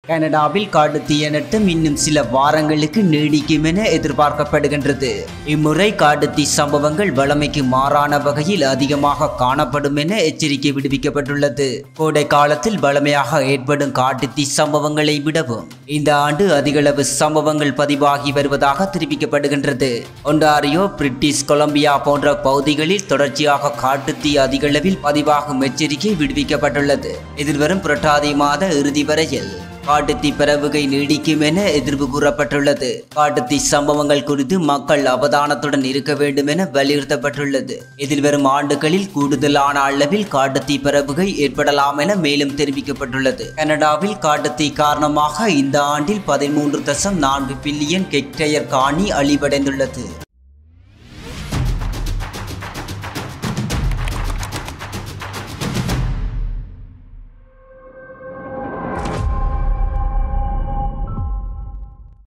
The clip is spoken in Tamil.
கனடாவில் காட்டு தீயணைட்டம் இன்னும் சில வாரங்களுக்கு நீடிக்கும் என எதிர்பார்க்கப்படுகின்றது இம்முறை காட்டுத்தீ சம்பவங்கள் வழமைக்கு மாறான வகையில் அதிகமாக காணப்படும் என எச்சரிக்கை விடுவிக்கப்பட்டுள்ளது கோடை காலத்தில் வழமையாக ஏற்படும் காட்டுத்தீ சம்பவங்களை விடவும் இந்த ஆண்டு அதிகளவு சம்பவங்கள் பதிவாகி வருவதாக தெரிவிக்கப்படுகின்றது ஒன்டாரியோ பிரிட்டிஷ் கொலம்பியா போன்ற பகுதிகளில் தொடர்ச்சியாக காட்டுத்தீ அதிகளவில் பதிவாகும் எச்சரிக்கை விடுவிக்கப்பட்டுள்ளது எதிர்வரும் புரட்டாதி மாத இறுதி வரையில் காட்டுத்தீ பரவுகை நீடிக்கும் என எதிர்ப்பு கூறப்பட்டுள்ளது காட்டுத்தீ சம்பவங்கள் குறித்து மக்கள் அவதானத்துடன் இருக்க வேண்டும் என வலியுறுத்தப்பட்டுள்ளது எதிர்வரும் ஆண்டுகளில் கூடுதலான அளவில் காட்டுத்தீ பரவுகை ஏற்படலாம் என மேலும் தெரிவிக்கப்பட்டுள்ளது கனடாவில் காட்டுத்தீ காரணமாக இந்த ஆண்டில் பதிமூன்று தசம் நான்கு பில்லியன் ஹெக்டேயர் காணி அழிவடைந்துள்ளது